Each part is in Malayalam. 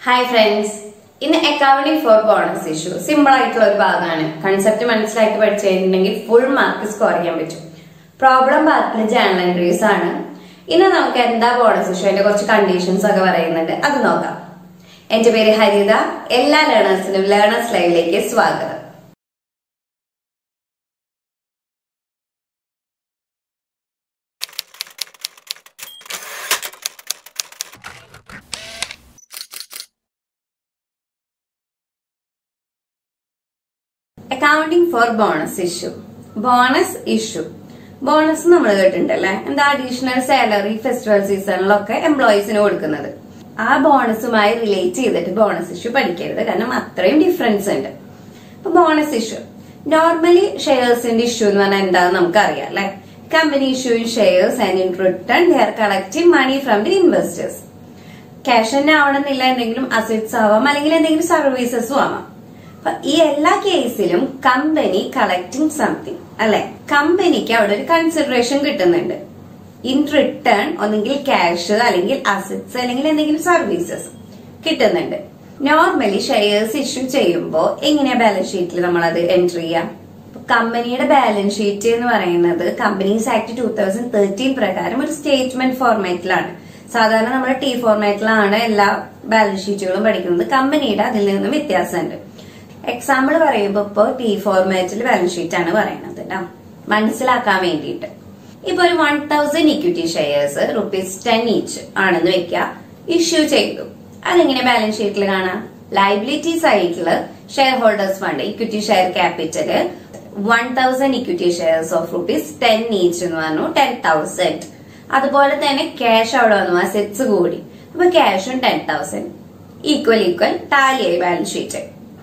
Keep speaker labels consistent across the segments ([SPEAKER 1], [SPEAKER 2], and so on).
[SPEAKER 1] ഹായ് ഫ്രണ്ട്സ് ഇന്ന് accounting for bonus issue simple ആയിട്ടുള്ള ഒരു ഭാഗമാണ് കൺസെപ്റ്റ് മനസ്സിലാക്കി പഠിച്ചു കഴിഞ്ഞിട്ടുണ്ടെങ്കിൽ ഫുൾ മാർക്ക് സ്കോർ ചെയ്യാൻ പറ്റും പ്രോബ്ലം പാർട്ടിൽ ജേണൽ എൻട്രീസ് ആണ് ഇന്ന് നമുക്ക് എന്താ ബോണസ് ഇഷ്യൂ അതിന്റെ കുറച്ച് കണ്ടീഷൻസ് ഒക്കെ പറയുന്നുണ്ട് അത് നോക്കാം എന്റെ പേര് ഹരിത എല്ലാ ലേണേഴ്സിനും ലേണേഴ്സ് ലൈവിലേക്ക് സ്വാഗതം accounting for bonus issue bonus issue bonus നമ്മൾ കേട്ടിട്ടുണ്ടല്ലേ എന്താ അഡീഷണൽ സാലറി ഫെസ്റ്റിവൽ സീസണിലൊക്കെ എംപ്ലോയീസിന് കൊടുക്കുന്നത് ആ ബോണസുമായി റിലേറ്റ് ചെയ്തിട്ട് ബോണസ് ഇഷ്യൂ പഠിക്കരുത് കാരണം അത്രയും ഡിഫറൻസ് ഉണ്ട് അപ്പൊ ബോണസ് ഇഷ്യൂ നോർമലി ഷെയർസിന്റെ ഇഷ്യൂ എന്ന് പറഞ്ഞാൽ എന്താണെന്ന് നമുക്കറിയാം അല്ലെ company issuing shares and in return they are collecting money from the investors cash തന്നെ ആവണമെന്നില്ല എന്തെങ്കിലും അസറ്റ്സ് ആവാം അല്ലെങ്കിൽ എന്തെങ്കിലും സർവീസസും ആവാം അപ്പൊ ഈ എല്ലാ കേസിലും കമ്പനി കളക്ടിങ് സംതിങ് അല്ലെ കമ്പനിക്ക് അവിടെ ഒരു കൺസിഡറേഷൻ കിട്ടുന്നുണ്ട് ഇൻ റിട്ടേൺ ഒന്നെങ്കിൽ ക്യാഷ് അല്ലെങ്കിൽ അസറ്റ്സ് അല്ലെങ്കിൽ എന്തെങ്കിലും സർവീസസ് കിട്ടുന്നുണ്ട് നോർമലി ഷെയർസ് ഇഷ്യൂ ചെയ്യുമ്പോൾ എങ്ങനെയാ ബാലൻസ് ഷീറ്റിൽ നമ്മൾ അത് എൻട്രി ചെയ്യാം കമ്പനിയുടെ ബാലൻസ് ഷീറ്റ് എന്ന് പറയുന്നത് companies act two thousand thirteen പ്രകാരം ഒരു സ്റ്റേറ്റ്മെന്റ് ഫോർമാറ്റിലാണ് സാധാരണ നമ്മൾ ടി ഫോർമാറ്റിലാണ് എല്ലാ ബാലൻസ് ഷീറ്റുകളും പഠിക്കുന്നത് കമ്പനിയുടെ അതിൽ നിന്നും വ്യത്യാസമുണ്ട് എക്സാമ്പിൾ പറയുമ്പോൾ ഇപ്പോൾ ടി ഫോർമാറ്റിൽ ബാലൻസ് ഷീറ്റ് ആണ് പറയുന്നത് കേട്ടോ മനസ്സിലാക്കാൻ വേണ്ടിയിട്ട് ഇപ്പൊ ഒരു one thousand equity shares rupees ten each ആണെന്ന് വെക്കുക ഇഷ്യൂ ചെയ്തു അതെങ്ങനെ ബാലൻസ് ഷീറ്റിൽ കാണാം ലൈബിലിറ്റി സൈഡില് share holders fund equity share capital one thousand equity shares of rupees ten each എന്ന് പറഞ്ഞു ടെൻ തൗസൻഡ് അതുപോലെ തന്നെ ക്യാഷ് അവിടെ വന്നു അസെറ്റ്സ് കൂടി അപ്പൊ ക്യാഷും ടെൻ തൗസൻഡ് ഈക്വൽ ഈക്വൽ ടാലിയായി ബാലൻസ് ഷീറ്റ്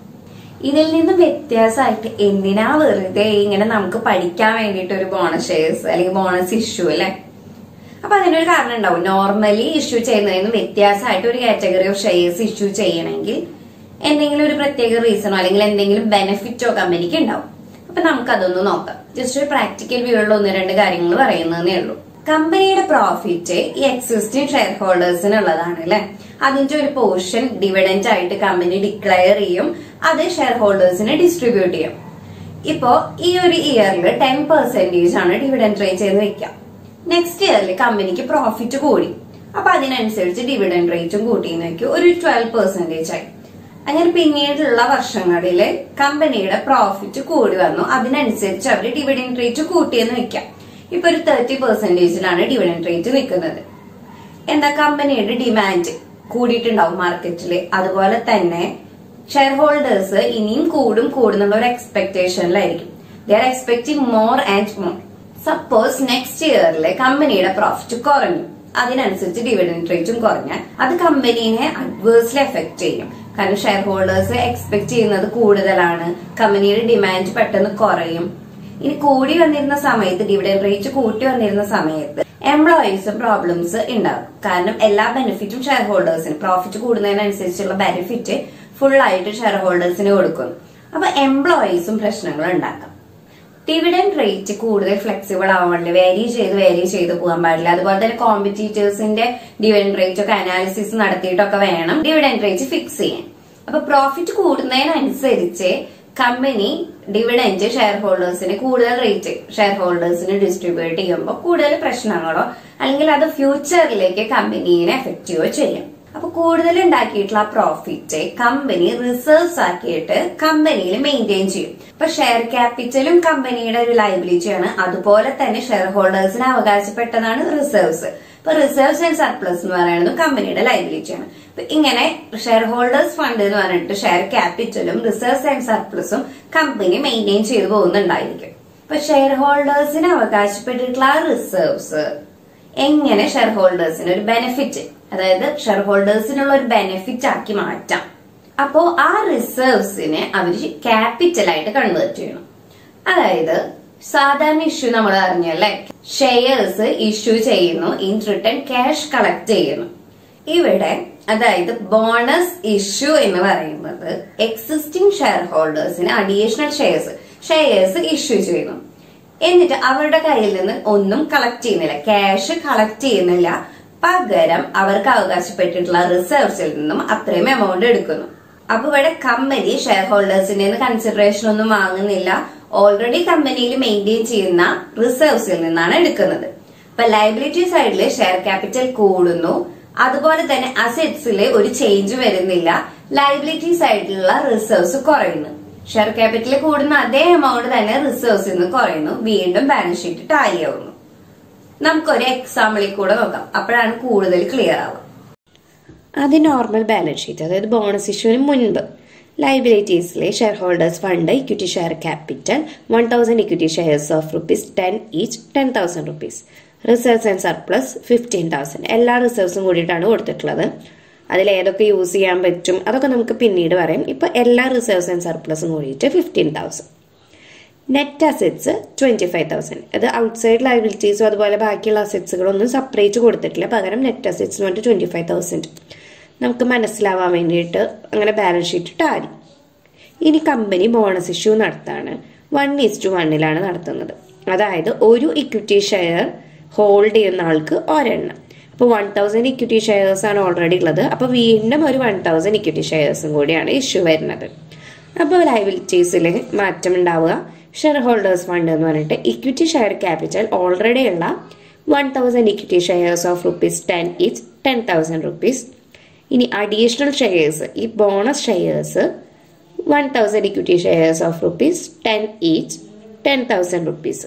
[SPEAKER 1] ഇതിൽ നിന്നും വ്യത്യാസമായിട്ട് എന്തിനാ വെറുതെ ഇങ്ങനെ നമുക്ക് പഠിക്കാൻ വേണ്ടിയിട്ട് ഒരു ബോണസ് ഷെയർസ് അല്ലെങ്കിൽ ബോണസ് ഇഷ്യൂ അല്ലെ അപ്പൊ അതിനൊരു കാരണം ഉണ്ടാവും നോർമലി ഇഷ്യൂ ചെയ്യുന്നതിന് വ്യത്യാസമായിട്ട് ഒരു കാറ്റഗറി ഓഫ് ഷെയർസ് ഇഷ്യൂ ചെയ്യണമെങ്കിൽ എന്തെങ്കിലും ഒരു പ്രത്യേക റീസണോ അല്ലെങ്കിൽ എന്തെങ്കിലും ബെനിഫിറ്റോ കമ്പനിക്ക് ഉണ്ടാവും അപ്പൊ നമുക്ക് അതൊന്ന് നോക്കാം ജസ്റ്റ് ഒരു പ്രാക്ടിക്കൽ വ്യൂ ഉള്ള ഒന്ന് രണ്ട് കാര്യങ്ങൾ പറയുന്നതേ ഉള്ളൂ കമ്പനിയുടെ പ്രോഫിറ്റ് ഈ എക്സിസ്റ്റിംഗ് ഷെയർ ഹോൾഡേഴ്സിനുള്ളതാണ് അല്ലെ അതിന്റെ ഒരു പോർഷൻ ഡിവിഡൻഡ് ആയിട്ട് കമ്പനി ഡിക്ലെയർ ചെയ്യും അത് ഷെയർ ഹോൾഡേഴ്സിന് ഡിസ്ട്രിബ്യൂട്ട് ചെയ്യും ഇപ്പോ ഈ ഒരു ഇയറിൽ ടെൻ പെർസെന്റേജ് ആണ് ഡിവിഡൻഡ് റേറ്റ് എന്ന് വെക്കാം നെക്സ്റ്റ് ഇയറിൽ കമ്പനിക്ക് പ്രോഫിറ്റ് കൂടി അപ്പൊ അതിനനുസരിച്ച് ഡിവിഡൻഡ് റേറ്റും കൂട്ടിയെന്ന് വെക്കും ഒരു ട്വൽവ് പെർസെന്റേജ് ആയി അങ്ങനെ പിന്നീടുള്ള വർഷങ്ങളിൽ കമ്പനിയുടെ പ്രോഫിറ്റ് കൂടി വന്നു അതിനനുസരിച്ച് അവർ ഡിവിഡൻഡ് റേറ്റ് കൂട്ടിയെന്ന് വെക്കാം ഇപ്പൊ ഒരു തേർട്ടി പെർസെന്റേജിലാണ് ഡിവിഡൻഡ് റേറ്റ് നിൽക്കുന്നത് എന്താ കമ്പനിയുടെ ഡിമാൻഡ് കൂടിയിട്ടുണ്ടാവും മാർക്കറ്റിൽ അതുപോലെ തന്നെ ഷെയർ ഹോൾഡേഴ്സ് ഇനിയും കൂടും കൂടുന്നുള്ള ഒരു എക്സ്പെക്ടേഷനിലായിരിക്കും they are expecting more and more suppose next ഇയറിലെ കമ്പനിയുടെ പ്രോഫിറ്റ് കുറഞ്ഞു അതിനനുസരിച്ച് ഡിവിഡൻഡ് റേറ്റും കുറഞ്ഞാൽ അത് കമ്പനീനെ അഡ്വേഴ്സ്ലി എഫക്ട് ചെയ്യും കാരണം ഷെയർ ഹോൾഡേഴ്സ് എക്സ്പെക്ട് ചെയ്യുന്നത് കൂടുതലാണ് കമ്പനിയുടെ ഡിമാൻഡ് പെട്ടെന്ന് കുറയും ഇനി കൂടി വന്നിരുന്ന സമയത്ത് ഡിവിഡൻഡ് റേറ്റ് കൂട്ടി വന്നിരുന്ന സമയത്ത് എംപ്ലോയീസും പ്രോബ്ലംസ് ഉണ്ടാകും കാരണം എല്ലാ ബെനിഫിറ്റും ഷെയർ ഹോൾഡേഴ്സിന് പ്രോഫിറ്റ് കൂടുന്നതിനനുസരിച്ചുള്ള ബെനിഫിറ്റ് ഫുൾ ആയിട്ട് ഷെയർ ഹോൾഡേഴ്സിന് കൊടുക്കും അപ്പൊ എംപ്ലോയീസും പ്രശ്നങ്ങൾ ഉണ്ടാക്കാം ഡിവിഡൻഡ് റേറ്റ് കൂടുതൽ ഫ്ലെക്സിബിൾ ആവാണ്ട് വേരി ചെയ്ത് വേരി ചെയ്ത് പോകാൻ പാടില്ല അതുപോലെ തന്നെ കോമ്പറ്റീറ്റേഴ്സിന്റെ ഡിവിഡൻഡ് റേറ്റ് ഒക്കെ അനാലിസിസ് നടത്തിയിട്ടൊക്കെ വേണം ഡിവിഡൻഡ് റേറ്റ് ഫിക്സ് ചെയ്യാൻ അപ്പൊ പ്രോഫിറ്റ് കൂടുന്നതിനനുസരിച്ച് കമ്പനി ഡിവിഡൻഡ് ഷെയർ ഹോൾഡേഴ്സിന് കൂടുതൽ റേറ്റ് ഷെയർ ഹോൾഡേഴ്സിന് ഡിസ്ട്രിബ്യൂട്ട് ചെയ്യുമ്പോൾ കൂടുതൽ പ്രശ്നങ്ങളോ അല്ലെങ്കിൽ അത് ഫ്യൂച്ചറിലേക്ക് കമ്പനീനെ എഫക്ട് ചെയ്യുകയോ ചെയ്യും അപ്പൊ കൂടുതൽ ഉണ്ടാക്കിയിട്ടുള്ള പ്രോഫിറ്റ് കമ്പനി റിസർവ്സ് ആക്കിയിട്ട് കമ്പനിയിൽ മെയിൻറ്റെയിൻ ചെയ്യും അപ്പൊ ഷെയർ ക്യാപിറ്റലും കമ്പനിയുടെ ഒരു ലൈബിലിറ്റിയാണ് അതുപോലെ തന്നെ ഷെയർ ഹോൾഡേഴ്സിന് അവകാശപ്പെട്ടതാണ് റിസർവ്സ് ഇപ്പൊ റിസർവ്സ് ആൻഡ് സർപ്ലസ് എന്ന് പറയുന്നത് കമ്പനിയുടെ ലൈബിലിറ്റിയാണ് അപ്പൊ ഇങ്ങനെ ഷെയർ ഹോൾഡേഴ്സ് ഫണ്ട് എന്ന് പറഞ്ഞിട്ട് ഷെയർ ക്യാപിറ്റലും റിസർവ്സ് ആൻഡ് സർപ്ലസും കമ്പനി മെയിൻറ്റെയിൻ ചെയ്തു പോകുന്നുണ്ടായിരിക്കും അപ്പൊ ഷെയർ ഹോൾഡേഴ്സിന് അവകാശപ്പെട്ടിട്ടുള്ള ആ റിസർവ്സ് എങ്ങനെ ഷെയർ ഹോൾഡേഴ്സിന് ഒരു ബെനിഫിറ്റ് അതായത് ഷെയർ ഹോൾഡേഴ്സിനുള്ള ഒരു ബെനിഫിറ്റ് ആക്കി മാറ്റാം അപ്പോ ആ റിസർവ്സിനെ അവർ ക്യാപിറ്റലായിട്ട് കൺവേർട്ട് ചെയ്യണം അതായത് സാധാരണ ഇഷ്യൂ നമ്മൾ അറിഞ്ഞല്ലേ ഷെയർസ് ഇഷ്യൂ ചെയ്യുന്നു ഇൻ റിട്ടേൺ ക്യാഷ് കളക്ട് ചെയ്യുന്നു ഇവിടെ അതായത് ബോണസ് ഇഷ്യൂ എന്ന് പറയുന്നത് എക്സിസ്റ്റിംഗ് ഷെയർ ഹോൾഡേഴ്സിന് അഡീഷണൽ ഷെയർസ് ഷെയർസ് ഇഷ്യൂ ചെയ്യുന്നു എന്നിട്ട് അവരുടെ കയ്യിൽ നിന്ന് ഒന്നും കളക്ട് ചെയ്യുന്നില്ല ക്യാഷ് കളക്ട് ചെയ്യുന്നില്ല പകരം അവർക്ക് അവകാശപ്പെട്ടിട്ടുള്ള റിസർവ്സിൽ നിന്നും അത്രയും എമൗണ്ട് എടുക്കുന്നു അപ്പൊ ഇവിടെ കമ്പനി ഷെയർ ഹോൾഡേഴ്സിന്റെ കൺസിഡറേഷൻ ഒന്നും വാങ്ങുന്നില്ല ഓൾറെഡി കമ്പനിയിൽ മെയിൻറ്റെയിൻ ചെയ്യുന്ന റിസർവ്സിൽ നിന്നാണ് എടുക്കുന്നത് അപ്പൊ ലയബിലിറ്റി സൈഡിൽ ഷെയർ ക്യാപിറ്റൽ കൂടുന്നു അതുപോലെ തന്നെ അസെറ്റ്സിൽ ഒരു ചേഞ്ച് വരുന്നില്ല ലയബിലിറ്റി സൈഡിലുള്ള റിസർവ്സ് കുറയുന്നു ഷെയർ ക്യാപിറ്റൽ കൂടുന്ന അതേ എമൗണ്ട് തന്നെ റിസർവ്സിൽ നിന്ന് കുറയുന്നു വീണ്ടും ബാലൻസ് ഷീറ്റ് ടാലി ആവുന്നു നമുക്കൊരു എക്സാമ്പിളിൽ കൂടെ നോക്കാം അപ്പോഴാണ് കൂടുതൽ ക്ലിയർ ആവുക
[SPEAKER 2] അത് നോർമൽ ബാലൻസ് ഷീറ്റ് അതായത് ബോണസ് ഇഷ്യൂവിന് മുൻപ് ലൈബിലിറ്റീസിലെ share holders fund equity share capital one thousand equity shares of rupees ten each ten thousand rupees reserves and surplus fifteen thousand എല്ലാ റിസർവ്സും കൂടിയിട്ടാണ് കൊടുത്തിട്ടുള്ളത് അതിൽ ഏതൊക്കെ യൂസ് ചെയ്യാൻ പറ്റും അതൊക്കെ നമുക്ക് പിന്നീട് പറയാം ഇപ്പൊ എല്ലാ റിസർവ്സ് ആൻഡ് സർപ്ലസും കൂടിയിട്ട് fifteen thousand net assets twenty five thousand അത് ഔട്ട്സൈഡ് ലയബിലിറ്റീസും അതുപോലെ ബാക്കിയുള്ള അസെറ്റ്സുകളൊന്നും സെപ്പറേറ്റ് കൊടുത്തിട്ടില്ല പകരം നെറ്റ് അസെറ്റ്സ് എന്ന് പറഞ്ഞിട്ട് ട്വന്റി ഫൈവ് തൗസൻഡ് നമുക്ക് മനസ്സിലാവാൻ വേണ്ടിയിട്ട് അങ്ങനെ ബാലൻസ് ഷീറ്റ് ടാലി ഇനി കമ്പനി ബോണസ് ഇഷ്യൂ നടത്താണ് വൺ ഈസ് ടു വണ്ണിലാണ് നടത്തുന്നത് അതായത് ഒരു ഇക്വിറ്റി ഷെയർ ഹോൾഡ് ചെയ്യുന്ന ആൾക്ക് ഒരെണ്ണം അപ്പോൾ വൺ തൗസൻഡ് ഇക്വിറ്റി ഷെയർസ് ആണ് ഓൾറെഡി ഉള്ളത് അപ്പോൾ വീണ്ടും ഒരു വൺ തൗസൻഡ് ഇക്വിറ്റി ഷെയർസും കൂടിയാണ് ഇഷ്യൂ വരുന്നത് അപ്പോൾ ലയബിലിറ്റീസിൽ മാറ്റം ഉണ്ടാവുക ഷെയർ ഹോൾഡേഴ്സ് ഫണ്ട് എന്ന് പറഞ്ഞിട്ട് ഇക്വിറ്റി ഷെയർ ക്യാപിറ്റൽ ഓൾറെഡി ഉള്ള one thousand equity shares of rupees ten each ten thousand rupees ഇനി അഡീഷണൽ ഷെയർസ് ഈ bonus shares one thousand equity shares of rupees ten each ten thousand rupees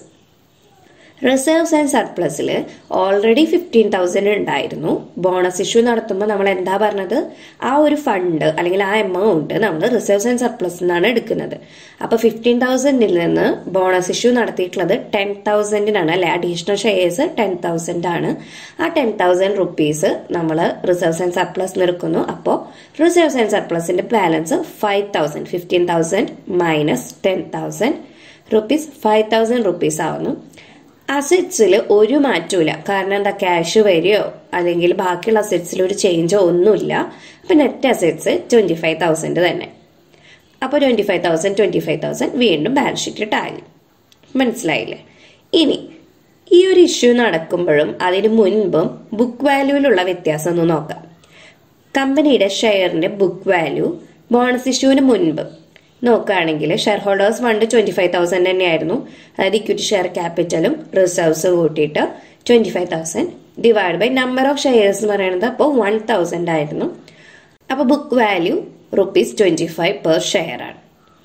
[SPEAKER 2] reserves and സർപ്ലസിൽ ഓൾറെഡി ഫിഫ്റ്റീൻ തൗസൻഡ് ഉണ്ടായിരുന്നു ബോണസ് ഇഷ്യൂ നടത്തുമ്പോൾ നമ്മൾ എന്താ പറഞ്ഞത് ആ ഒരു ഫണ്ട് അല്ലെങ്കിൽ ആ എമൗണ്ട് നമ്മൾ റിസർവ്സ് ആൻഡ് സർപ്ലസ് നിന്നാണ് എടുക്കുന്നത് അപ്പൊ ഫിഫ്റ്റീൻ തൗസൻഡിൽ നിന്ന് ബോണസ് ഇഷ്യൂ നടത്തിയിട്ടുള്ളത് ടെൻ തൗസൻഡിനാണ് അല്ലെ അഡീഷണൽ ഷെയർസ് ടെൻ തൗസൻഡ് ആണ് ആ ടെൻ തൗസൻഡ് റുപ്പീസ് നമ്മൾ റിസർവ്സ് ആൻഡ് സർപ്ലസ് എടുക്കുന്നു അപ്പോൾ റിസർവ്സ് ആൻഡ് സർപ്ലസിന്റെ balance five thousand fifteen thousand minus ten thousand rupees five thousand rupees ആവുന്നു അസെറ്റ്സിൽ ഒരു മാറ്റമില്ല കാരണം എന്താ ക്യാഷ് വരികയോ അല്ലെങ്കിൽ ബാക്കിയുള്ള അസെറ്റ്സിൽ ഒരു ചേഞ്ചോ ഒന്നുമില്ല അപ്പൊ net assets twenty five thousand തന്നെ അപ്പോൾ twenty five thousand twenty five thousand വീണ്ടും ബാലൻസ് ഷീറ്റ് ടാലി മനസ്സിലായില്ലേ ഇനി ഈ ഒരു ഇഷ്യൂ നടക്കുമ്പോഴും അതിന് മുൻപും ബുക്ക് വാല്യൂവിലുള്ള വ്യത്യാസം ഒന്ന് നോക്കാം കമ്പനിയുടെ ഷെയറിന്റെ ബുക്ക് വാല്യൂ ബോണസ് ഇഷ്യൂവിന് മുൻപ് നോക്കുകയാണെങ്കിൽ share holders fund twenty five thousand തന്നെയായിരുന്നു അതായത് ഇക്വിറ്റി ഷെയർ ക്യാപിറ്റലും റിസർവ്സ് കൂട്ടിയിട്ട് twenty five thousand divide by number of shares എന്ന് പറയുന്നത് അപ്പോൾ വൺ തൗസൻഡ് ആയിരുന്നു അപ്പോൾ book value rupees twenty five per share ആണ്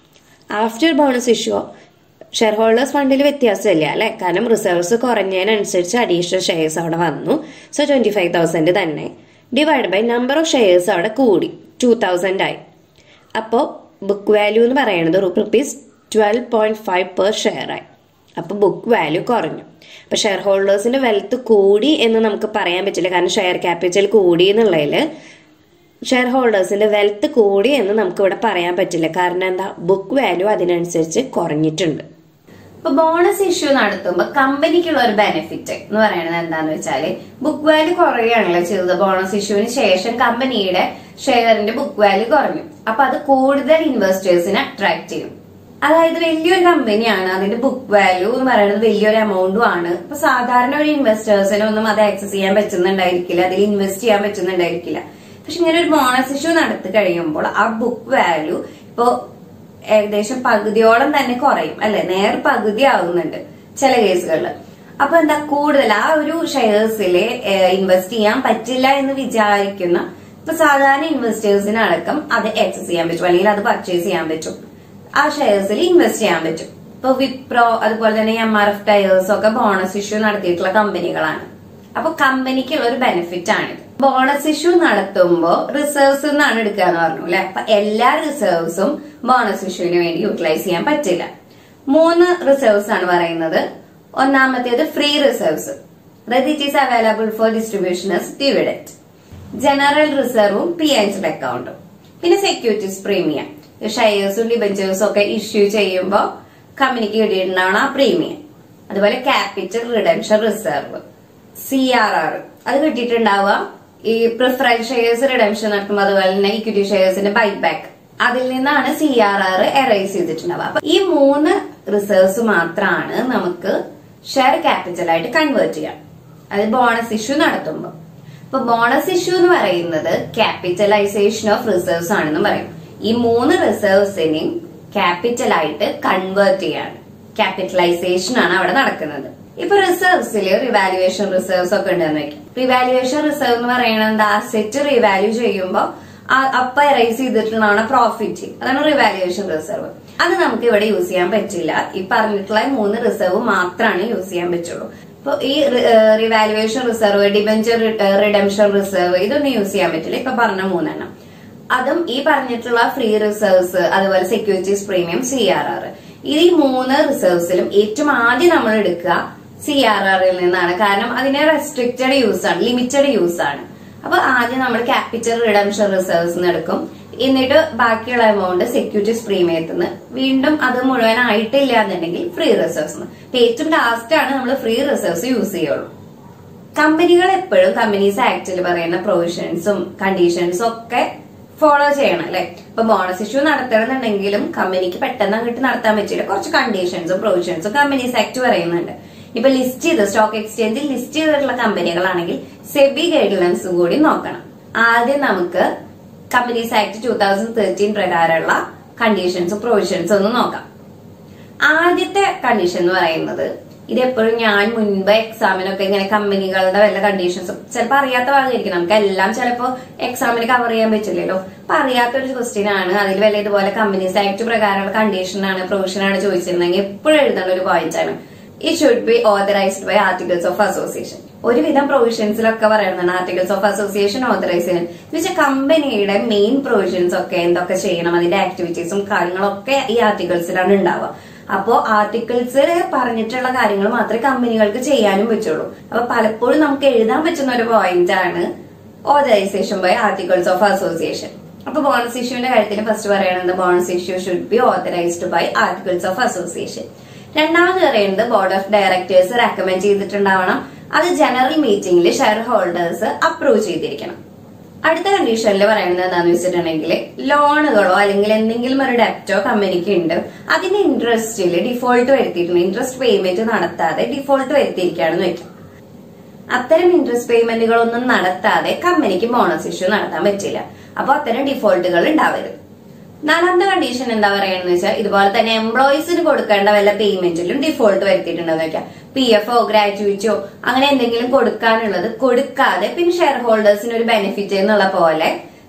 [SPEAKER 2] after bonus issue share holders ഫണ്ടിൽ വ്യത്യാസമില്ല അല്ലെ കാരണം റിസർവ്സ് കുറഞ്ഞതിനനുസരിച്ച് അഡീഷണൽ ഷെയർസ് അവിടെ വന്നു സോ ട്വന്റി ഫൈവ് തൗസൻഡ് തന്നെ divide by number of shares അവിടെ കൂടി ടു തൗസൻഡ് ആയി അപ്പോൾ ബുക്ക് വാല്യൂ എന്ന് പറയുന്നത് rupees twelve point five per share ആയി അപ്പൊ ബുക്ക് വാല്യൂ കുറഞ്ഞു അപ്പൊ ഷെയർ ഹോൾഡേഴ്സിന്റെ വെൽത്ത് കൂടി എന്ന് നമുക്ക് പറയാൻ പറ്റില്ല കാരണം ഷെയർ ക്യാപിറ്റൽ കൂടി എന്നുള്ളതിൽ ഷെയർ ഹോൾഡേഴ്സിന്റെ വെൽത്ത് കൂടി എന്ന് നമുക്ക് ഇവിടെ പറയാൻ പറ്റില്ല കാരണം എന്താ ബുക്ക് വാല്യൂ അതിനനുസരിച്ച് കുറഞ്ഞിട്ടുണ്ട്
[SPEAKER 1] ഇപ്പൊ ബോണസ് ഇഷ്യൂ നടത്തുമ്പോ കമ്പനിക്കുള്ള ഒരു ബെനിഫിറ്റ് എന്ന് പറയുന്നത് എന്താന്ന് വെച്ചാല് ബുക്ക് വാല്യൂ കുറയുകയാണല്ലോ ചെയ്തത് ബോണസ് ഇഷ്യൂവിന് ശേഷം കമ്പനിയുടെ ഷെയറിന്റെ ബുക്ക് വാല്യൂ കുറഞ്ഞു അപ്പൊ അത് കൂടുതൽ ഇൻവെസ്റ്റേഴ്സിനെ അട്രാക്ട് ചെയ്യും അതായത് വലിയൊരു കമ്പനിയാണ് അതിന്റെ ബുക്ക് വാല്യൂ എന്ന് പറയുന്നത് വലിയൊരു എമൗണ്ടും ആണ് ഇപ്പൊ സാധാരണ ഒരു ഇൻവെസ്റ്റേഴ്സിനൊന്നും അത് ആക്സസ് ചെയ്യാൻ പറ്റുന്നുണ്ടായിരിക്കില്ല അതിൽ ഇൻവെസ്റ്റ് ചെയ്യാൻ പറ്റുന്നുണ്ടായിരിക്കില്ല പക്ഷെ ഇങ്ങനെ ഒരു ബോണസ് ഇഷ്യൂ നടത്തി കഴിയുമ്പോൾ ആ ബുക്ക് വാല്യൂ ഇപ്പോ ഏകദേശം പകുതിയോളം തന്നെ കുറയും അല്ലെ നേർ പകുതി ആവുന്നുണ്ട് ചില കേസുകളിൽ അപ്പൊ എന്താ കൂടുതൽ ആ ഒരു ഷെയർസിൽ ഇൻവെസ്റ്റ് ചെയ്യാൻ പറ്റില്ല എന്ന് വിചാരിക്കുന്ന ഇപ്പൊ സാധാരണ ഇൻവെസ്റ്റേഴ്സിന് അടക്കം അത് ആക്സസ് ചെയ്യാൻ പറ്റും അല്ലെങ്കിൽ അത് പർച്ചേസ് ചെയ്യാൻ പറ്റും ആ ഷെയർസിൽ ഇൻവെസ്റ്റ് ചെയ്യാൻ പറ്റും ഇപ്പൊ വിപ്രോ അതുപോലെ തന്നെ എം ആർ എഫ് ടയേഴ്സ് ഒക്കെ ബോണസ് ഇഷ്യൂ നടത്തിയിട്ടുള്ള കമ്പനികളാണ് അപ്പൊ കമ്പനിക്കുള്ള ഒരു ബെനിഫിറ്റ് ആണിത് ബോണസ് ഇഷ്യൂ നടത്തുമ്പോ റിസർവ്സ് നിന്നാണ് എടുക്കുക എന്ന് പറഞ്ഞു അല്ലെ അപ്പൊ എല്ലാ റിസർവ്സും ബോണസ് ഇഷ്യൂവിന് വേണ്ടി യൂട്ടിലൈസ് ചെയ്യാൻ പറ്റില്ല മൂന്ന് റിസർവ്സ് ആണ് പറയുന്നത് ഒന്നാമത്തേത് ഫ്രീ റിസർവ്സ് അതായത് it is available for distribution as dividend general റിസർവും പി എൻഡ് അക്കൗണ്ടും പിന്നെ സെക്യൂരിറ്റീസ് പ്രീമിയം ഷെയർസും ഡിബഞ്ചേഴ്സും ഒക്കെ ഇഷ്യൂ ചെയ്യുമ്പോൾ കമ്പനിക്ക് കിട്ടിയിട്ടുണ്ടാവണം ആ പ്രീമിയം അതുപോലെ capital redemption reserve C R R അത് കിട്ടിയിട്ടുണ്ടാവുക ഈ പ്രിഫറൻസ് ഷെയർസ് റിഡംഷൻ നടക്കുമ്പോൾ അതുപോലെ തന്നെ ഇക്വിറ്റി ഷെയർസിന്റെ ബൈബാക്ക് അതിൽ നിന്നാണ് സി ആർ ആർ എറൈസ് ചെയ്തിട്ടുണ്ടാവുക അപ്പൊ ഈ മൂന്ന് റിസർവ്സ് മാത്രമാണ് നമുക്ക് ഷെയർ ക്യാപിറ്റലായിട്ട് കൺവേർട്ട് ചെയ്യാം അത് ബോണസ് ഇഷ്യൂ നടത്തുമ്പോൾ ഇപ്പൊ ബോണസ് ഇഷ്യൂ എന്ന് പറയുന്നത് ക്യാപിറ്റലൈസേഷൻ ഓഫ് റിസർവ്സ് ആണെന്ന് പറയും ഈ മൂന്ന് റിസർവ്സിനെയും ക്യാപിറ്റൽ ആയിട്ട് കൺവേർട്ട് ചെയ്യാണ് ക്യാപിറ്റലൈസേഷൻ ആണ് അവിടെ നടക്കുന്നത് ഇപ്പൊ റിസർവ്സിൽ റിവാലുവേഷൻ റിസർവ്സ് ഒക്കെ ഉണ്ടെന്ന് വെക്കാം റിവാലുവേഷൻ റിസർവ് എന്ന് പറയുന്നത് എന്താ അസെറ്റ് റിവാല്യൂ ചെയ്യുമ്പോൾ അപ്പ എറൈസ് ചെയ്തിട്ടുള്ളതാണ് പ്രോഫിറ്റ് അതാണ് റിവാലുവേഷൻ റിസർവ് അത് നമുക്ക് ഇവിടെ യൂസ് ചെയ്യാൻ പറ്റില്ല ഈ പറഞ്ഞിട്ടുള്ള മൂന്ന് റിസർവ് മാത്രമാണ് യൂസ് ചെയ്യാൻ പറ്റുള്ളൂ ഇപ്പൊ ഈ revaluation reserve debenture redemption reserve ഇതൊന്നും യൂസ് ചെയ്യാൻ പറ്റില്ല ഇപ്പൊ പറഞ്ഞ മൂന്നെണ്ണം അതും ഈ പറഞ്ഞിട്ടുള്ള ഫ്രീ റിസർവ്സ് അതുപോലെ securities premium C R R ഈ മൂന്ന് റിസർവ്സിലും ഏറ്റവും ആദ്യം നമ്മൾ എടുക്കുക സി ആർ ആറിൽ നിന്നാണ് കാരണം അതിന് റെസ്ട്രിക്റ്റഡ് യൂസ് ആണ് ലിമിറ്റഡ് യൂസ് ആണ് അപ്പൊ ആദ്യം നമ്മൾ ക്യാപിറ്റൽ റിഡംഷൻ റിസർവ്സ് എടുക്കും എന്നിട്ട് ബാക്കിയുള്ള എമൗണ്ട് സെക്യൂരിറ്റീസ് പ്രീമിയത്തിൽ നിന്ന് വീണ്ടും അത് മുഴുവനായിട്ടില്ല എന്നുണ്ടെങ്കിൽ ഫ്രീ റിസർവ്സ് ഏറ്റവും ലാസ്റ്റ് ആണ് നമ്മൾ ഫ്രീ റിസർവ്സ് യൂസ് ചെയ്യുള്ളൂ കമ്പനികൾ എപ്പോഴും കമ്പനീസ് ആക്ടിൽ പറയുന്ന പ്രൊവിഷൻസും കണ്ടീഷൻസും ഒക്കെ ഫോളോ ചെയ്യണം അല്ലെ ഇപ്പൊ ബോണസ് ഇഷ്യൂ നടത്തണമെന്നുണ്ടെങ്കിലും കമ്പനിക്ക് പെട്ടെന്ന് അങ്ങോട്ട് നടത്താൻ പറ്റില്ല കുറച്ച് കണ്ടീഷൻസും പ്രൊവിഷൻസും കമ്പനീസ് ആക്ട് പറയുന്നുണ്ട് ഇപ്പൊ ലിസ്റ്റ് ചെയ്ത് സ്റ്റോക്ക് എക്സ്ചേഞ്ചിൽ ലിസ്റ്റ് ചെയ്തിട്ടുള്ള കമ്പനികളാണെങ്കിൽ സെബി ഗൈഡ്ലൈൻസ് കൂടി നോക്കണം ആദ്യം നമുക്ക് companies act two thousand thirteen പ്രകാരമുള്ള കണ്ടീഷൻസും പ്രൊവിഷൻസും ഒന്ന് നോക്കാം ആദ്യത്തെ കണ്ടീഷൻ എന്ന് പറയുന്നത് ഇതെപ്പോഴും ഞാൻ മുൻപ് എക്സാമിനൊക്കെ ഇങ്ങനെ കമ്പനികളുടെ വല്ല കണ്ടീഷൻസും ചിലപ്പോൾ അറിയാത്ത ഭാഗമായിരിക്കും നമുക്ക് എല്ലാം ചിലപ്പോൾ എക്സാമിന് കവർ ചെയ്യാൻ പറ്റില്ലല്ലോ അപ്പൊ അറിയാത്തൊരു ക്വസ്റ്റ്യൻ ആണ് അതിൽ വല്ല ഇതുപോലെ കമ്പനീസ് ആക്ട് പ്രകാരമുള്ള കണ്ടീഷൻ ആണ് പ്രൊവിഷൻ ആണ് ചോദിച്ചിരുന്നെങ്കിൽ എപ്പോഴും എഴുതേണ്ട ഒരു പോയിന്റ് ആണ് it should be authorised by articles of association ഒരുവിധം പ്രൊവിഷൻസിലൊക്കെ പറയുന്നുണ്ട് ആർട്ടിക്കിൾസ് ഓഫ് അസോസിയേഷൻ ഓതറൈസ് ചെയ്യാൻ എന്ന് വെച്ചാൽ കമ്പനിയുടെ മെയിൻ പ്രൊവിഷൻസ് ഒക്കെ എന്തൊക്കെ ചെയ്യണം അതിന്റെ ആക്ടിവിറ്റീസും കാര്യങ്ങളൊക്കെ ഈ ആർട്ടിക്കിൾസിലാണ് ഉണ്ടാവുക അപ്പോ ആർട്ടിക്കിൾസിൽ പറഞ്ഞിട്ടുള്ള കാര്യങ്ങൾ മാത്രമേ കമ്പനികൾക്ക് ചെയ്യാനും പറ്റുള്ളൂ അപ്പൊ പലപ്പോഴും നമുക്ക് എഴുതാൻ പറ്റുന്ന ഒരു പോയിന്റ് ആണ് authorisation by articles of association അപ്പൊ ബോണസ് ഇഷ്യൂവിന്റെ കാര്യത്തിൽ ഫസ്റ്റ് പറയുന്നത് bonus issue should be authorised by articles of association രണ്ടാമത് പറയുന്നത് ബോർഡ് ഓഫ് ഡയറക്ടേഴ്സ് റെക്കമെൻഡ് ചെയ്തിട്ടുണ്ടാവണം അത് ജനറൽ മീറ്റിംഗിൽ ഷെയർ ഹോൾഡേഴ്സ് അപ്രൂവ് ചെയ്തിരിക്കണം അടുത്ത കണ്ടീഷനിൽ പറയുന്നത് എന്താണെന്ന് വെച്ചിട്ടുണ്ടെങ്കിൽ ലോണുകളോ അല്ലെങ്കിൽ എന്തെങ്കിലും ഒരു ഡെപ്റ്റോ കമ്പനിക്ക് ഉണ്ട് അതിന്റെ ഇൻട്രസ്റ്റിൽ ഡിഫോൾട്ട് വരുത്തിയിട്ടുണ്ട് ഇൻട്രസ്റ്റ് പേയ്മെന്റ് നടത്താതെ ഡിഫോൾട്ട് വരുത്തിയിരിക്കുകയാണെന്ന് വെക്കാം അത്തരം ഇൻട്രസ്റ്റ് പേയ്മെന്റുകളൊന്നും നടത്താതെ കമ്പനിക്ക് ബോണസ് ഇഷ്യൂ നടത്താൻ പറ്റില്ല അപ്പൊ അത്തരം ഡിഫോൾട്ടുകൾ ഉണ്ടാവരുത് നാലാമത്തെ കണ്ടീഷൻ എന്താ പറയുന്നത് വെച്ചാൽ ഇതുപോലെ തന്നെ എംപ്ലോയീസിന് കൊടുക്കേണ്ട വല്ല പേയ്മെന്റിലും ഡിഫോൾട്ട് വരുത്തിയിട്ടുണ്ടെന്ന് വെക്കാം പി എഫ് ഒ ഗ്രാറ്റുവിറ്റോ അങ്ങനെ എന്തെങ്കിലും കൊടുക്കാനുള്ളത് കൊടുക്കാതെ പിന്നെ ഷെയർ ഹോൾഡേഴ്സിന് ഒരു ബെനിഫിറ്റ് എന്നുള്ള പോലെ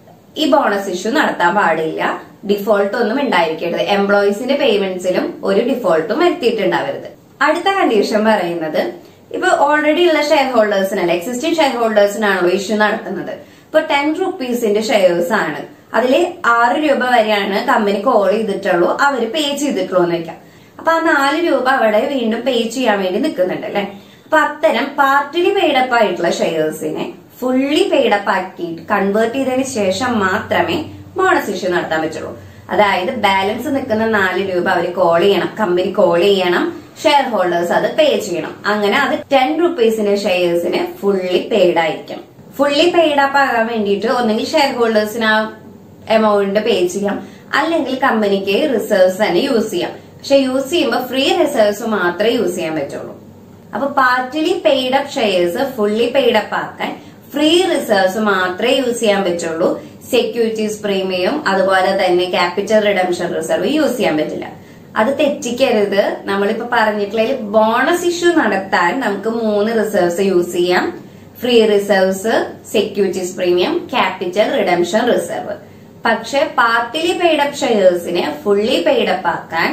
[SPEAKER 1] ഈ ബോണസ് ഇഷ്യൂ നടത്താൻ പാടില്ല ഡിഫോൾട്ട് ഒന്നും ഉണ്ടായിരിക്കരുത് എംപ്ലോയീസിന്റെ പേയ്മെന്റ്സിലും ഒരു ഡിഫോൾട്ടും വരുത്തിയിട്ടുണ്ടാവരുത് അടുത്ത കണ്ടീഷൻ പറയുന്നത് ഇപ്പൊ ഓൾറെഡി ഉള്ള ഷെയർ ഹോൾഡേഴ്സിനല്ല എക്സിസ്റ്റിംഗ് ഷെയർ ഹോൾഡേഴ്സിനാണല്ലോ ഇഷ്യൂ നടത്തുന്നത് ഇപ്പൊ ടെൻ റുപ്പീസിന്റെ ഷെയർസ് ആണ് അതിൽ ആറ് രൂപ വരെയാണ് കമ്പനി കോൾ ചെയ്തിട്ടുള്ളൂ അവര് പേ ചെയ്തിട്ടുള്ളൂ എന്ന് വെക്കാം അപ്പൊ ആ നാല് രൂപ അവിടെ വീണ്ടും പേ ചെയ്യാൻ വേണ്ടി നിൽക്കുന്നുണ്ട് അല്ലെ അപ്പൊ അത്തരം പാർട്ടിലി പെയ്ഡപ്പ് ആയിട്ടുള്ള ഷെയർസിനെ ഫുള്ളി പെയ്ഡപ്പ് ആക്കിയിട്ട് കൺവേർട്ട് ചെയ്തതിന് ശേഷം മാത്രമേ ബോണസ് ഇഷ്യൂ നടത്താൻ പറ്റുള്ളൂ അതായത് ബാലൻസ് നിൽക്കുന്ന നാല് രൂപ അവർ കോൾ ചെയ്യണം കമ്പനി കോൾ ചെയ്യണം ഷെയർ ഹോൾഡേഴ്സ് അത് പേ ചെയ്യണം അങ്ങനെ അത് ടെൻ റുപ്പീസിന്റെ ഷെയർസിന് ഫുള്ളി പെയ്ഡ് ആയിരിക്കണം ഫുള്ളി പെയ്ഡ് അപ്പ് ആകാൻ വേണ്ടിയിട്ട് ഒന്നെങ്കിൽ ഷെയർ ഹോൾഡേഴ്സിന് ആ എമൗണ്ട് പേ ചെയ്യാം അല്ലെങ്കിൽ കമ്പനിക്ക് റിസർവ്സ് തന്നെ യൂസ് ചെയ്യാം പക്ഷെ യൂസ് ചെയ്യുമ്പോൾ ഫ്രീ റിസർവ്സ് മാത്രമേ യൂസ് ചെയ്യാൻ പറ്റുള്ളൂ അപ്പൊ partly paid up shares fully paid up ആക്കാൻ ഫ്രീ റിസർവ്സ് മാത്രമേ യൂസ് ചെയ്യാൻ പറ്റുള്ളൂ സെക്യൂരിറ്റീസ് പ്രീമിയം അതുപോലെ തന്നെ ക്യാപിറ്റൽ റിഡംഷൻ റിസർവ് യൂസ് ചെയ്യാൻ പറ്റില്ല അത് തെറ്റിക്കരുത് നമ്മളിപ്പോ പറഞ്ഞിട്ടുള്ളതിൽ ബോണസ് ഇഷ്യൂ നടത്താൻ നമുക്ക് മൂന്ന് റിസർവ്സ് യൂസ് ചെയ്യാം free reserves securities premium capital redemption reserve പക്ഷെ പാർട്ടിലി പെയ്ഡപ്പ് ഷെയർസിനെ ഫുള്ളി പെയ്ഡപ്പ് ആക്കാൻ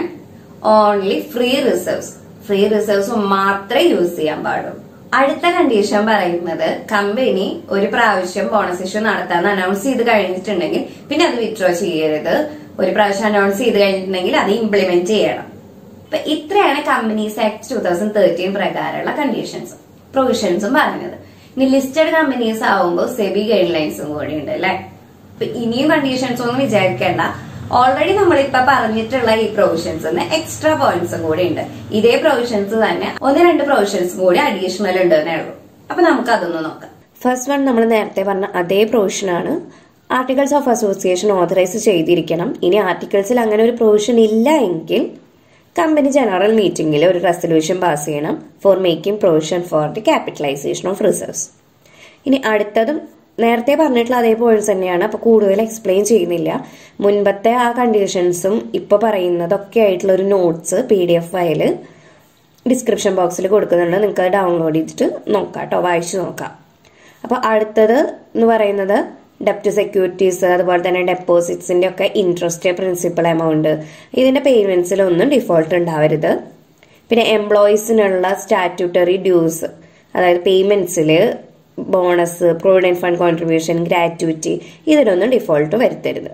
[SPEAKER 1] only free reserves free reserves മാത്രമേ യൂസ് ചെയ്യാൻ പാടുള്ളൂ അടുത്ത കണ്ടീഷൻ പറയുന്നത് കമ്പനി ഒരു പ്രാവശ്യം ബോണസ് ഇഷ്യൂ നടത്താന്ന് അനൗൺസ് ചെയ്ത് കഴിഞ്ഞിട്ടുണ്ടെങ്കിൽ പിന്നെ അത് വിത്ഡ്രോ ചെയ്യരുത് ഒരു പ്രാവശ്യം അനൗൺസ് ചെയ്ത് കഴിഞ്ഞിട്ടുണ്ടെങ്കിൽ അത് ഇംപ്ലിമെന്റ് ചെയ്യണം അപ്പൊ ഇത്രയാണ് companies act two thousand thirteen പ്രകാരമുള്ള കണ്ടീഷൻസും പ്രൊവിഷൻസും പറഞ്ഞത് ഇനി ലിസ്റ്റഡ് കമ്പനീസ് ആവുമ്പോൾ സെബി ഗൈഡ് ലൈൻസും കൂടി ഉണ്ട് അല്ലെ അപ്പൊ ഇനിയും കണ്ടീഷൻസ് ഒന്നും വിചാരിക്കേണ്ട ഓൾറെഡി നമ്മളിപ്പോ പറഞ്ഞിട്ടുള്ള ഈ പ്രൊവിഷൻസ് എക്സ്ട്രാ പോയിന്റ്സും കൂടി ഉണ്ട് ഇതേ പ്രൊവിഷൻസ് തന്നെ ഒന്ന് രണ്ട് പ്രൊവിഷൻസ് കൂടി അഡീഷണൽ ഉണ്ട് എന്നേ ഉള്ളൂ അപ്പൊ നമുക്ക് അതൊന്ന് നോക്കാം
[SPEAKER 2] ഫസ്റ്റ് വൺ നമ്മൾ നേരത്തെ പറഞ്ഞ അതേ പ്രൊവിഷനാണ് ആർട്ടിക്കിൾസ് ഓഫ് അസോസിയേഷൻ ഓതറൈസ് ചെയ്തിരിക്കണം ഇനി ആർട്ടിക്കിൾസിൽ അങ്ങനെ ഒരു പ്രൊവിഷൻ ഇല്ല എങ്കിൽ കമ്പനി ജനറൽ മീറ്റിംഗിൽ ഒരു റെസൊല്യൂഷൻ പാസ് ചെയ്യണം for making provision for the capitalisation of reserves ഇനി അടുത്തതും നേരത്തെ പറഞ്ഞിട്ടുള്ള അതേ പോയിന്റ്സ് തന്നെയാണ് അപ്പൊ കൂടുതൽ എക്സ്പ്ലെയിൻ ചെയ്യുന്നില്ല മുൻപത്തെ ആ കണ്ടീഷൻസും ഇപ്പൊ പറയുന്നതൊക്കെ ആയിട്ടുള്ള ഒരു notes P D F file description ബോക്സിൽ കൊടുക്കുന്നുണ്ട് നിങ്ങൾക്ക് അത് ഡൗൺലോഡ് ചെയ്തിട്ട് നോക്കാം കേട്ടോ വായിച്ചു നോക്കാം അപ്പൊ അടുത്തത് എന്ന് പറയുന്നത് ഡെപ്റ്റ് സെക്യൂരിറ്റീസ് അതുപോലെ തന്നെ ഡെപ്പോസിറ്റ്സിന്റെ ഒക്കെ ഇൻട്രസ്റ്റ് പ്രിൻസിപ്പൽ എമൗണ്ട് ഇതിന്റെ പേയ്മെന്റ്സിലൊന്നും ഡിഫോൾട്ട് ഉണ്ടാവരുത് പിന്നെ എംപ്ലോയീസിനുള്ള സ്റ്റാറ്റ്യൂട്ടറി ഡ്യൂസ് അതായത് പേയ്മെന്റ്സിൽ bonus provident fund contribution gratuity ഇതിലൊന്നും ഡിഫോൾട്ട് വരുത്തരുത്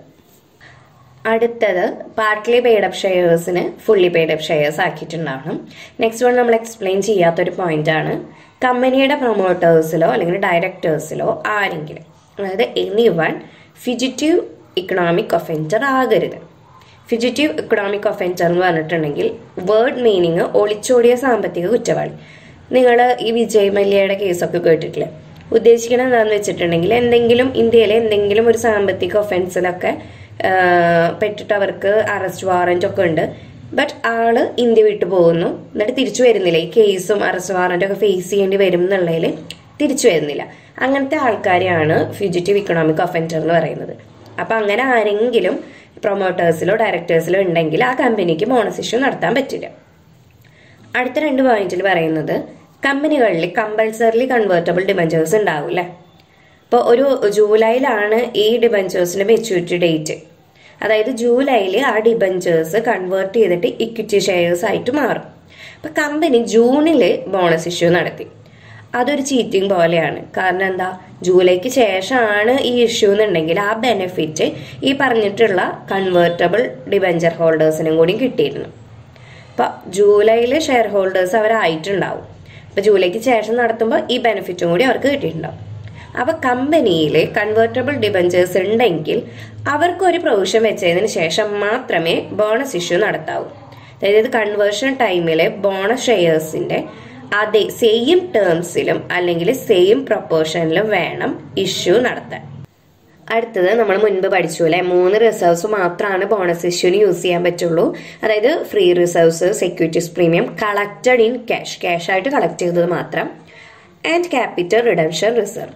[SPEAKER 2] അടുത്തത് പാർട്ട്ലി പെയ്ഡ് അപ്പ് ഷെയർസിന് ഫുള്ളി പെയ്ഡ് അപ്പ് ഷെയർസ് ആക്കിയിട്ടുണ്ടാവണം നെക്സ്റ്റ് വൺ നമ്മൾ എക്സ്പ്ലെയിൻ ചെയ്യാത്തൊരു പോയിന്റ് ആണ് കമ്പനിയുടെ പ്രൊമോട്ടേഴ്സിലോ അല്ലെങ്കിൽ ഡയറക്ടേഴ്സിലോ ആരെങ്കിലും അതായത് any one fugitive economic offender ആകരുത് ഫിജിറ്റീവ് ഇക്കണോമിക് ഒഫൻസർ എന്ന് പറഞ്ഞിട്ടുണ്ടെങ്കിൽ വേർഡ് മീനിങ് ഒളിച്ചോടിയ സാമ്പത്തിക കുറ്റവാളി നിങ്ങൾ ഈ വിജയ് മല്യയുടെ കേസൊക്കെ കേട്ടിട്ടില്ലേ ഉദ്ദേശിക്കുന്നത് എന്താണെന്ന് വെച്ചിട്ടുണ്ടെങ്കിൽ എന്തെങ്കിലും ഇന്ത്യയിലെ എന്തെങ്കിലും ഒരു സാമ്പത്തിക ഒഫൻസിലൊക്കെ പെട്ടിട്ട് അവർക്ക് അറസ്റ്റ് വാറന്റ് ഒക്കെ ഉണ്ട് ബട്ട് ആള് ഇന്ത്യ വിട്ടു പോകുന്നു എന്നിട്ട് തിരിച്ചു വരുന്നില്ല ഈ കേസും അറസ്റ്റ് വാറന്റും ഒക്കെ ഫേസ് ചെയ്യേണ്ടി വരും എന്നുള്ളതിൽ തിരിച്ചു വരുന്നില്ല അങ്ങനത്തെ ആൾക്കാരെയാണ് ഫ്യൂജിറ്റീവ് ഇക്കണോമിക് ഒഫൻഡർ എന്ന് പറയുന്നത് അപ്പൊ അങ്ങനെ ആരെങ്കിലും പ്രൊമോട്ടേഴ്സിലോ ഡയറക്ടേഴ്സിലോ ഉണ്ടെങ്കിൽ ആ കമ്പനിക്ക് ബോണസ് ഇഷ്യൂ നടത്താൻ പറ്റില്ല അടുത്ത രണ്ട് പോയിന്റിൽ പറയുന്നത് കമ്പനികളിൽ കമ്പൽസറിലി കൺവേർട്ടബിൾ ഡിബഞ്ചേഴ്സ് ഉണ്ടാവും അല്ലേ ഇപ്പോൾ ഒരു ജൂലൈയിലാണ് ഈ ഡിബഞ്ചേഴ്സിന്റെ മെച്യൂരിറ്റി ഡേറ്റ് അതായത് ജൂലൈയിൽ ആ ഡിബഞ്ചേഴ്സ് കൺവേർട്ട് ചെയ്തിട്ട് ഇക്വിറ്റി ഷെയർസ് ആയിട്ട് മാറും അപ്പൊ കമ്പനി ജൂണിൽ ബോണസ് ഇഷ്യൂ നടത്തി അതൊരു ചീറ്റിംഗ് പോലെയാണ് കാരണം എന്താ ജൂലൈക്ക് ശേഷമാണ് ഈ ഇഷ്യൂ എന്നുണ്ടെങ്കിൽ ആ ബെനിഫിറ്റ് ഈ പറഞ്ഞിട്ടുള്ള കൺവേർട്ടബിൾ ഡിബഞ്ചർ ഹോൾഡേഴ്സിനും കൂടി കിട്ടിയിരുന്നു അപ്പൊ ജൂലൈയിൽ ഷെയർ ഹോൾഡേഴ്സ് അവരായിട്ടുണ്ടാവും അപ്പൊ ജൂലൈക്ക് ശേഷം നടത്തുമ്പോൾ ഈ ബെനിഫിറ്റും കൂടി അവർക്ക് കിട്ടിയിട്ടുണ്ടാവും അപ്പൊ കമ്പനിയിൽ കൺവേർട്ടബിൾ ഡിബഞ്ചേഴ്സ് ഉണ്ടെങ്കിൽ അവർക്ക് ഒരു പ്രൊവിഷൻ വെച്ചതിന് ശേഷം മാത്രമേ ബോണസ് ഇഷ്യൂ നടത്താവൂ അതായത് കൺവേർഷൻ ടൈമിലെ ബോണസ് ഷെയർസിന്റെ അതേ സെയിം ടേംസിലും അല്ലെങ്കിൽ സെയിം പ്രൊപ്പോർഷനിലും വേണം ഇഷ്യൂ നടത്താൻ അടുത്തത് നമ്മൾ മുൻപ് പഠിച്ചു അല്ലെ മൂന്ന് റിസർവ്സ് മാത്രമാണ് ബോണസ് ഇഷ്യൂന് യൂസ് ചെയ്യാൻ പറ്റുള്ളൂ അതായത് free reserves securities premium collected in cash cash ആയിട്ട് കളക്ട് ചെയ്തത് മാത്രം and capital redemption reserve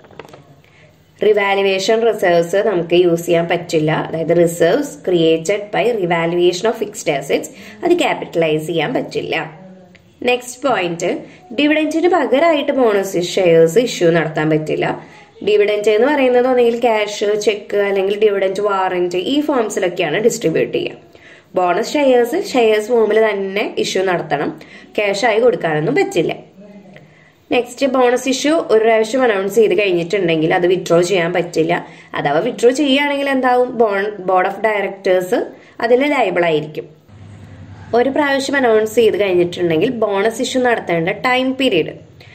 [SPEAKER 2] revaluation reserves നമുക്ക് യൂസ് ചെയ്യാൻ പറ്റില്ല അതായത് reserves created by revaluation of fixed assets അത് ക്യാപിറ്റലൈസ് ചെയ്യാൻ പറ്റില്ല നെക്സ്റ്റ് പോയിന്റ് ഡിവിഡൻറ്റിന് പകരമായിട്ട് ബോണസ് ഷെയർസ് ഇഷ്യൂ നടത്താൻ പറ്റില്ല ഡിവിഡൻറ്റ് എന്ന് പറയുന്നത് ഒന്നെങ്കിൽ ക്യാഷ് ചെക്ക് അല്ലെങ്കിൽ ഡിവിഡൻറ്റ് വാറന്റ് ഈ ഫോംസിലൊക്കെയാണ് ഡിസ്ട്രിബ്യൂട്ട് ചെയ്യുക ബോണസ് ഷെയർസ് ഷെയർസ് ഫോമിൽ തന്നെ ഇഷ്യൂ നടത്തണം ക്യാഷ് ആയി കൊടുക്കാനൊന്നും പറ്റില്ല നെക്സ്റ്റ് ബോണസ് ഇഷ്യൂ ഒരു പ്രാവശ്യം അനൗൺസ് ചെയ്ത് കഴിഞ്ഞിട്ടുണ്ടെങ്കിൽ അത് വിഡ്രോ ചെയ്യാൻ പറ്റില്ല അഥവാ വിഡ്രോ ചെയ്യുകയാണെങ്കിൽ എന്താവും ബോർഡ് ഓഫ് ഡയറക്ടേഴ്സ് അതിൽ ലൈബിൾ ആയിരിക്കും ഒരു പ്രാവശ്യം അനൗൺസ് ചെയ്ത് കഴിഞ്ഞിട്ടുണ്ടെങ്കിൽ ബോണസ് ഇഷ്യൂ നടത്തേണ്ട ടൈം പീരീഡ്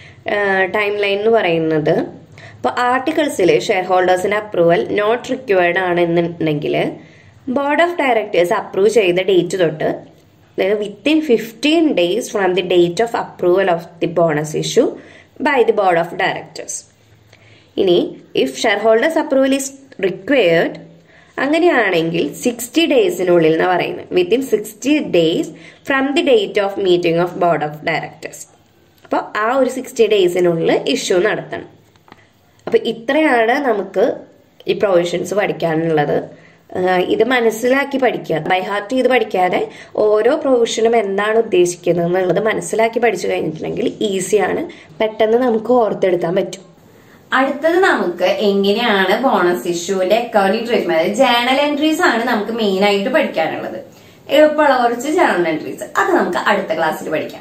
[SPEAKER 2] ടൈം ലൈൻ എന്ന് പറയുന്നത് ഇപ്പോൾ ആർട്ടിക്കിൾസിൽ ഷെയർ ഹോൾഡേഴ്സിന്റെ അപ്രൂവൽ നോട്ട് റിക്വയർഡ് ആണെന്നുണ്ടെങ്കിൽ ബോർഡ് ഓഫ് ഡയറക്ടേഴ്സ് അപ്രൂവ് ചെയ്ത ഡേറ്റ് തൊട്ട് അതായത് within fifteen days from the date of approval of the bonus issue by the board of directors ഇനി if share holders approval is required അങ്ങനെയാണെങ്കിൽ സിക്സ്റ്റി ഡേയ്സിനുള്ളിൽ എന്ന് പറയുന്നത് within sixty days from the date of meeting of board of directors അപ്പോൾ ആ ഒരു സിക്സ്റ്റി ഡേയ്സിനുള്ളിൽ ഇഷ്യൂ നടത്തണം അപ്പോൾ ഇത്രയാണ് നമുക്ക് ഈ പ്രൊവിഷൻസ് പഠിക്കാനുള്ളത് ഇത് മനസ്സിലാക്കി പഠിക്കുക ബൈ ഹാർട്ട് ചെയ്ത് പഠിക്കാതെ ഓരോ പ്രൊവിഷനും എന്താണ് ഉദ്ദേശിക്കുന്നത് എന്നുള്ളത് മനസ്സിലാക്കി പഠിച്ചു കഴിഞ്ഞിട്ടുണ്ടെങ്കിൽ ഈസിയാണ് പെട്ടെന്ന് നമുക്ക് ഓർത്തെടുക്കാൻ പറ്റും
[SPEAKER 1] അടുത്തത് നമുക്ക് എങ്ങനെയാണ് ബോണസ് ഇഷ്യൂവിന്റെ അക്കൗണ്ടിങ് ട്രീറ്റ്മെന്റ് ജേണൽ എൻട്രീസ് ആണ് നമുക്ക് മെയിൻ ആയിട്ട് പഠിക്കാനുള്ളത് എളുപ്പമുള്ള കുറച്ച് ജേണൽ എൻട്രീസ് അത് നമുക്ക് അടുത്ത ക്ലാസ്സിൽ പഠിക്കാം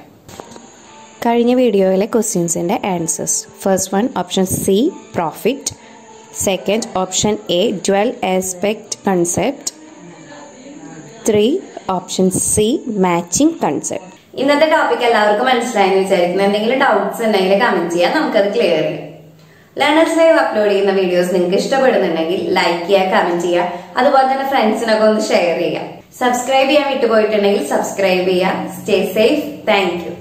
[SPEAKER 2] കഴിഞ്ഞ വീഡിയോയിലെ ക്വസ്റ്റ്യൻസിൻ്റെ answers first one option C profit second option A dual aspect concept three option C matching concept
[SPEAKER 1] ഇന്നത്തെ ടോപ്പിക് എല്ലാവർക്കും മനസ്സിലായെന്ന് വിചാരിക്കുന്നു എന്തെങ്കിലും ഡൗട്ട്സ് ഉണ്ടെങ്കിൽ കമന്റ് ചെയ്യാം നമുക്കത് ക്ലിയർ ചെയ്യാം ലേണേഴ്സ് ലൈവ് അപ്ലോഡ് ചെയ്യുന്ന വീഡിയോസ് നിങ്ങൾക്ക് ഇഷ്ടപ്പെടുന്നുണ്ടെങ്കിൽ ലൈക്ക് ചെയ്യുക കമന്റ് ചെയ്യുക അതുപോലെ തന്നെ ഫ്രണ്ട്സിനൊക്കെ ഒന്ന് ഷെയർ ചെയ്യുക സബ്സ്ക്രൈബ് ചെയ്യാൻ വിട്ടുപോയിട്ടുണ്ടെങ്കിൽ സബ്സ്ക്രൈബ് ചെയ്യുക സ്റ്റേ സേഫ് താങ്ക് യു